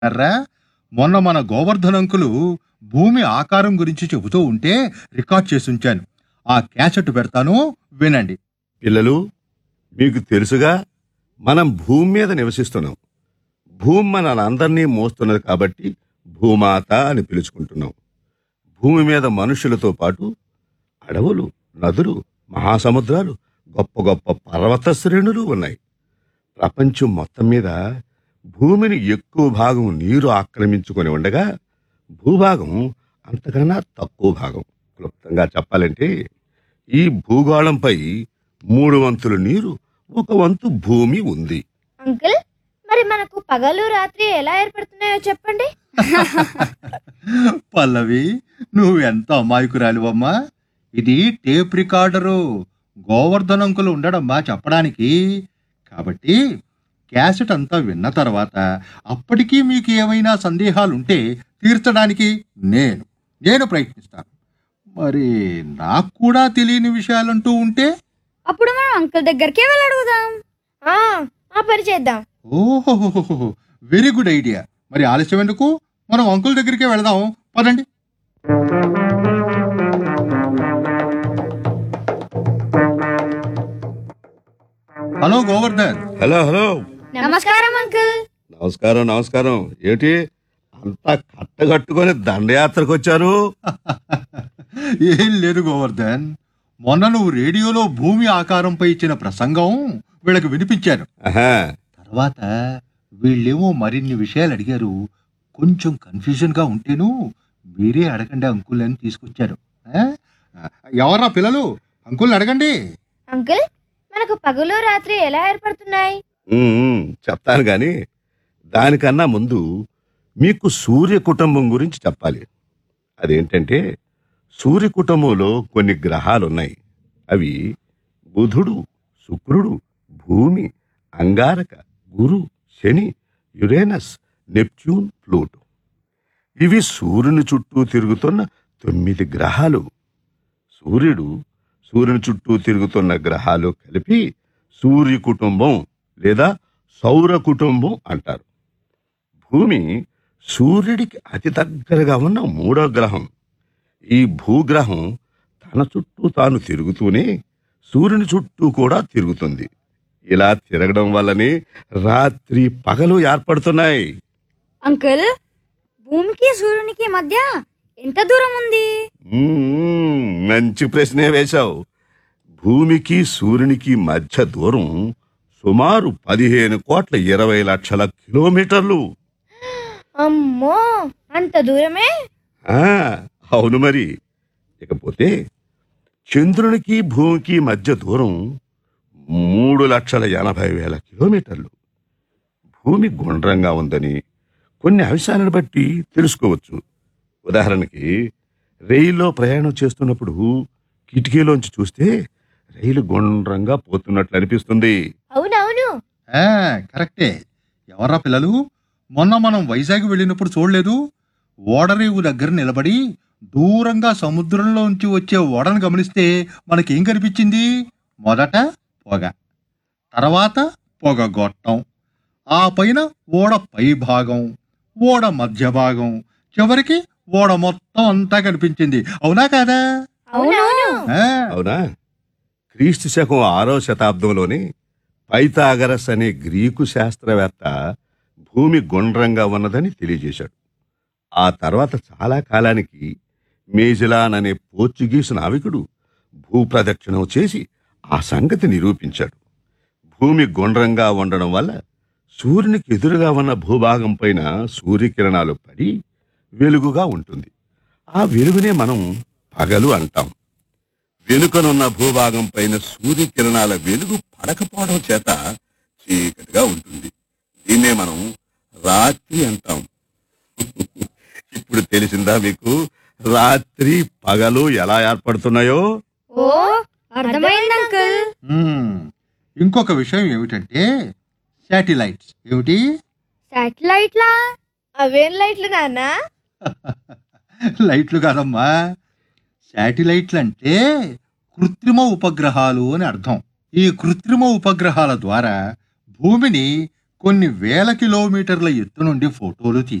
అర్రా మొన్న మన గోవర్ధన్ అంకులు భూమి ఆకారం గురించి చెబుతూ ఉంటే రికార్డ్ చేసి ఉంచాను ఆ క్యాసెట్ పెడతాను వినండి పిల్లలు మీకు తెలుసుగా మనం భూమి మీద నివసిస్తున్నాం భూమి మనలందరినీ మోస్తున్నది కాబట్టి భూమాత అని పిలుచుకుంటున్నాం భూమి మీద మనుషులతో పాటు అడవులు నదులు మహాసముద్రాలు గొప్ప గొప్ప పర్వత శ్రేణులు ఉన్నాయి ప్రపంచం మొత్తం మీద భూమిని ఎక్కువ భాగం నీరు ఆక్రమించుకొని ఉండగా భూభాగం అంతకన్నా తక్కువ భాగం క్లుప్తంగా చెప్పాలంటే ఈ భూగోళంపై మూడు వంతుల నీరు ఒక వంతు భూమి ఉంది అంకుల్ మరి మనకు పగలు రాత్రి ఎలా ఏర్పడుతున్నాయో చెప్పండి పల్లవి నువ్వు ఎంత అమాయకురాలివమ్మా ఇది టేప్ రికార్డరు గోవర్ధన్ అంకులు ఉండడమ్మా చెప్పడానికి కాబట్టి క్యాసెట్ అంతా విన్న తర్వాత అప్పటికీ మీకు ఏమైనా సందేహాలుంటే తీర్చడానికి నేను నేను ప్రయత్నిస్తాను మరి నాకు కూడా తెలియని విషయాలంటూ ఉంటే అప్పుడు మనం అంకుల్ దగ్గరికే వెళ్ళి అడుగుదాం ఆ ఆ పని చేద్దాం ఓహో వెరీ గుడ్ ఐడియా మరి ఆలస్యం ఎందుకు మనం అంకుల్ దగ్గరికే వెళదాం పదండి హలో గోవర్ధన్ హలో హలో నమస్కారం అంకుల్ నమస్కారం నమస్కారం ఏమిటి అంతా కట్టగట్టుకొని దండయాత్రకు వచ్చారు ఏం లేదు గోవర్ధన్ మొన్న నువ్వు రేడియోలో భూమి ఆకారంపై ఇచ్చిన ప్రసంగం వీళ్ళకి వినిపించాను ఆహా, తర్వాత వీళ్ళేమో మరిన్ని విషయాలు అడిగారు కొంచెం కన్ఫ్యూజన్ గా ఉంటేను మీరే అడగండి అంకుల్ అని తీసుకొచ్చారు ఆ? ఎవర్రా పిల్లలు అంకుల్ అడగండి అంకుల్ మనకు పగలు రాత్రి ఎలా ఏర్పడుతున్నాయి ఉమ్, ఉమ్, చెప్తాను గాని దానికన్నా ముందు మీకు సూర్య కుటుంబం గురించి చెప్పాలి అదేంటంటే సూర్య కుటుంబంలో కొన్ని గ్రహాలు ఉన్నాయి అవి బుధుడు శుక్రుడు భూమి అంగారక గురు శని యురేనస్ నెప్ట్యూన్ ప్లూటో ఇవి సూర్యుని చుట్టూ తిరుగుతున్న తొమ్మిది గ్రహాలు సూర్యుడు సూర్యుని చుట్టూ తిరుగుతున్న గ్రహాలు కలిపి సూర్య కుటుంబం లేదా సౌర కుటుంబం అంటారు భూమి సూర్యుడికి అతి దగ్గరగా ఉన్న మూడో గ్రహం ఈ భూగ్రహం తన చుట్టూ తాను తిరుగుతూనే సూర్యుని చుట్టూ కూడా తిరుగుతుంది ఇలా తిరగడం వల్లనే రాత్రి పగలు ఏర్పడుతున్నాయి అంకుల్ భూమికి సూర్యునికి మధ్య ఎంత దూరం ఉంది మ్మ్, మంచి ప్రశ్నే వేశావు భూమికి సూర్యునికి మధ్య దూరం సుమారు పదిహేను కోట్ల ఇరవై లక్షల కిలోమీటర్లు అమ్మో అంత దూరమే ఆ, అవును మరి ఇకపోతే చంద్రునికి భూమికి మధ్య దూరం మూడు లక్షల ఎనభై వేల కిలోమీటర్లు భూమి గుండ్రంగా ఉందని కొన్ని అంశాలను బట్టి తెలుసుకోవచ్చు ఉదాహరణకి రైల్లో ప్రయాణం చేస్తున్నప్పుడు కిటికీలోంచి చూస్తే రైలు గుండ్రంగా పోతున్నట్లు అనిపిస్తుంది అవునవును ఆ, కరెక్టే ఎవర్రా పిల్లలు మొన్న మనం వైజాగ్ వెళ్ళినప్పుడు చూడలేదు ఓడరేవు దగ్గర నిలబడి దూరంగా సముద్రంలోంచి వచ్చే ఓడను గమనిస్తే మనకేం కనిపించింది మొదట పొగ తర్వాత పొగ గొట్టం ఆ పైన ఓడ పై భాగం ఓడ మధ్య భాగం చివరికి ఓడ మొత్తం అంతా కనిపించింది అవునా కాదా అవునవును ఆ, అవునా క్రీస్తు శకం ఆరో శతాబ్దంలోనే పైథాగరస్ అనే గ్రీకు శాస్త్రవేత్త భూమి గుండ్రంగా ఉన్నదని తెలియజేశాడు ఆ తర్వాత చాలా కాలానికి మేజిలాన్ అనే పోర్చుగీసు నావికుడు భూప్రదక్షిణం చేసి ఆ సంగతి నిరూపించాడు భూమి గుండ్రంగా ఉండడం వల్ల సూర్యునికి ఎదురుగా ఉన్న భూభాగం పైన సూర్యకిరణాలు పడి వెలుగుగా ఉంటుంది ఆ వెలుగునే మనం పగలు అంటాం వెనుకనున్న భూభాగం పైన సూర్యకిరణాల వెలుగు పడకపోవడం చేత చీకటిగా ఉంటుంది దీన్నే మనం రాత్రి అంటాం ఇప్పుడు తెలిసిందా మీకు రాత్రి పగలు ఎలా ఏర్పడుతున్నాయో ఓ అర్థమైంది అంకుల్ మ్మ్. ఇంకొక విషయం ఏమిటంటే శాటిలైట్స్ ఏమిటి శాటిలైట్లా అవేం లైట్లు నాన్న లైట్లు కాదమ్మా శాటిలైట్లు అంటే కృత్రిమ ఉపగ్రహాలు అని అర్థం ఈ కృత్రిమ ఉపగ్రహాల ద్వారా భూమిని కొన్ని వేల కిలోమీటర్ల ఎత్తు నుండి ఫోటోలు తీ